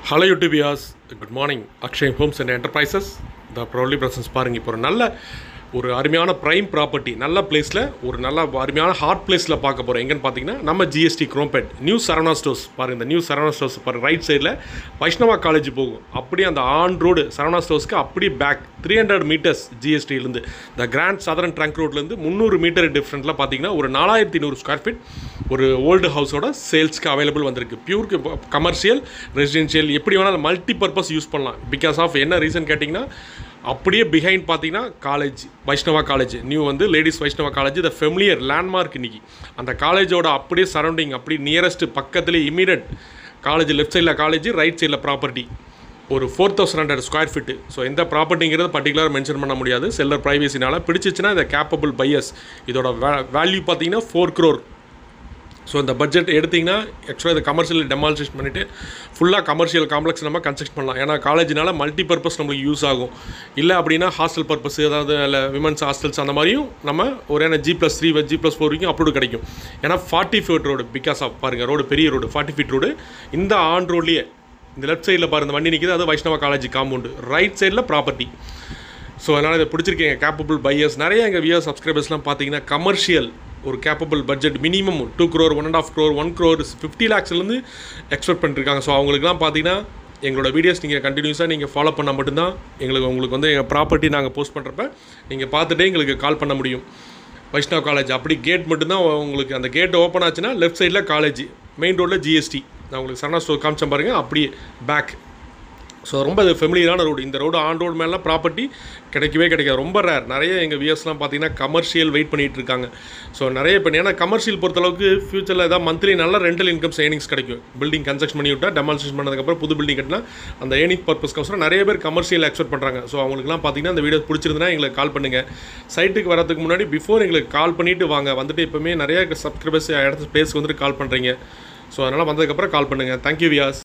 hello YouTubians good morning Akshay homes and enterprises the proudly presents பாருங்க இப்போ ஒரு நல்ல ஒரு அருமையான ப்ரைம் ப்ராப்பர்ட்டி நல்ல பிளேஸில் ஒரு நல்ல அருமையான ஹாட் பிளேஸில் பார்க்க போகிறோம் எங்கன்னு பார்த்தீங்கன்னா நம்ம GST Chromepet new Saravana stores பாருங்க இந்த நியூ சரவணா ஸ்டோர்ஸ் பாருங்க ரைட் சைடில் வைஷ்ணவா காலேஜ் போகும் அப்படியே அந்த ஆன் ரோடு சரவணா ஸ்டோர்ஸ்க்கு அப்படியே பேக் த்ரீ ஹண்ட்ரட் மீட்டர்ஸ் ஜிஎஸ்டியிலேருந்து இந்த கிராண்ட் சதரன் ட்ரங்க் ரோட்லேருந்து முந்நூறு மீட்டர் டிஃப்ரெண்ட்டில் பார்த்தீங்கன்னா ஒரு நாலாயிரத்தி நூறு ஸ்கொயர் ஃபீட் ஒரு ஓல்டு ஹவுஸோட சேல்ஸ்க்கு அவைலபிள் வந்திருக்கு பியூர் கமர்ஷியல் ரெசிடென்ஷியல் எப்படி வேணாலும் மல்டி பர்பஸ் யூஸ் பண்ணலாம் பிகாஸ் ஆஃப் என்ன ரீசன் கேட்டிங்கன்னா அப்படியே பிஹைண்ட் பார்த்தீங்கன்னா காலேஜ் வைஷ்ணவா காலேஜ் நியூ வந்து ladies Vaishnava college the familiar landmark இன்னைக்கு அந்த காலேஜோட அப்படியே சரௌண்டிங் அப்படி நியரஸ்ட் பக்கத்துலேயே இமீடியட் காலேஜ் லெஃப்ட் சைடில் காலேஜ் ரைட் சைடில் ப்ராப்பர்ட்டி ஒரு four thousand hundred square feet so எந்த ப்ராப்பர்ட்டிங்கிறது பர்டிகுலராக மென்ஷன் பண்ண முடியாது செல்லர் ப்ரைவேசினால பிடிச்சிச்சுன்னா இந்த கேப்பபிள் பையர்ஸ் இதோட வேல்யூ பார்த்தீங்கன்னா ஃபோர் க்ரோர் ஸோ இந்த பட்ஜெட் எடுத்திங்கன்னா ஆக்சுவலாக இது கமர்ஷியல் டெமாலிஷேஷன் பண்ணிவிட்டு ஃபுல்லாக கமர்ஷியல் காம்ப்ளெக்ஸ் நம்ம கன்ஸ்ட்ரக்ட் பண்ணலாம் ஏன்னா காலேஜ்னால மல்டி பர்பஸ் நம்மளுக்கு யூஸ் ஆகும் இல்லை அப்படின்னா ஹாஸ்டல் பர்பஸ் அதாவது இல்லை விமன்ஸ் ஹாஸ்டல்ஸ் அந்த மாதிரியும் நம்ம ஒரு G plus three G plus four வரைக்கும் அப்ரூவ் கிடைக்கும் ஏன்னா forty feet road because of பாருங்கள் ரோடு பெரிய ரோடு ஃபார்ட்டி ஃபீட் ரோடு இந்த ஆன் ரோட்லேயே இந்த லெஃப்ட் சைடில் பாருங்க இந்த வண்டி நிற்கிது அது வைஷ்ணவா காலேஜ் காம்பவுண்டு ரைட் சைடில் ப்ராப்பர்ட்டி ஸோ அதனால் இதை பிடிச்சிருக்கீங்க கேப்பபிள் பையர்ஸ் நிறைய எங்கள் வியர் சப்ஸ்கிரைபர்ஸ்லாம் பார்த்தீங்கன்னா கமர்ஷியல் ஒரு capable budget minimum two crore one and half crore one crore fifty லேக்ஸ்லேருந்து எக்ஸ்பெக்ட் பண்ணிருக்காங்க ஸோ அவங்களுக்குலாம் பார்த்தீங்கன்னா எங்களோட வீடியோஸ் நீங்கள் கண்டினியூஸாக நீங்கள் ஃபாலோ பண்ணால் மட்டும்தான் எங்களுக்கு உங்களுக்கு வந்து எங்கள் ப்ராப்பர்ட்டி நாங்கள் போஸ்ட் பண்ணுறப்ப நீங்கள் பார்த்துட்டே எங்களுக்கு கால் பண்ண முடியும் வைஷ்ணவ் காலேஜ் அப்படி கேட் மட்டும்தான் உங்களுக்கு அந்த கேட் ஓப்பன் ஆச்சுன்னா லெஃப்ட் சைடில் காலேஜ் மெயின் ரோடில் ஜிஎஸ்டி நான் உங்களுக்கு சரணா ஸ்டோர் காமிச்சேன் பாருங்கள் அப்படியே பேக் ஸோ ரொம்ப அது ஃபெமிலியரான ரோடு இந்த ரோடு ஆன் ரோடு மேலாம் ப்ராப்பர்ட்டி கிடைக்கவே கிடைக்காது ரொம்ப ரேர் நிறைய எங்கள் வியர்ஸ்லாம் பார்த்தீங்கன்னா கமர்ஷியல் வெயிட் பண்ணிகிட்டு இருக்காங்க ஸோ நிறைய இப்போ ஏன்னா கமர்ஷியல் பொறுத்தளவுக்கு ஃபியூச்சரில் ஏதாவது மந்த்லி நல்ல ரெண்டல் இன்கம் சேவிங்ஸ் கிடைக்கும் பில்டிங் கன்ஸ்ட்ரக்ஷன் பண்ணி விட்டால் டெமாலிஷன் பண்ணதுக்கப்புறம் புது பில்டிங் கட்டினா அந்த ஏர்னிங் பர்பஸ்க்கோசரம் நிறைய பேர் கமர்ஷியல் எக்ஸ்பெக்ட் பண்ணுறாங்க ஸோ அவங்களுக்குலாம் பார்த்தீங்கன்னா இந்த வீடியோ பிடிச்சிருந்தனா எங்களுக்கு கால் பண்ணுங்கள் சைட்டுக்கு வரதுக்கு முன்னாடி பிஃபோர் எங்களுக்கு கால் பண்ணிவிட்டு வாங்க வந்துட்டு எப்போவுமே நிறைய சப்ஸ்கிரைபர்ஸ் இடத்து ஸ்பேஸ்க்கு வந்துட்டு கால் பண்ணுறீங்க ஸோ அதனால் வந்ததுக்கப்புறம் கால் பண்ணுங்கள் தேங்க்யூ வியாஸ்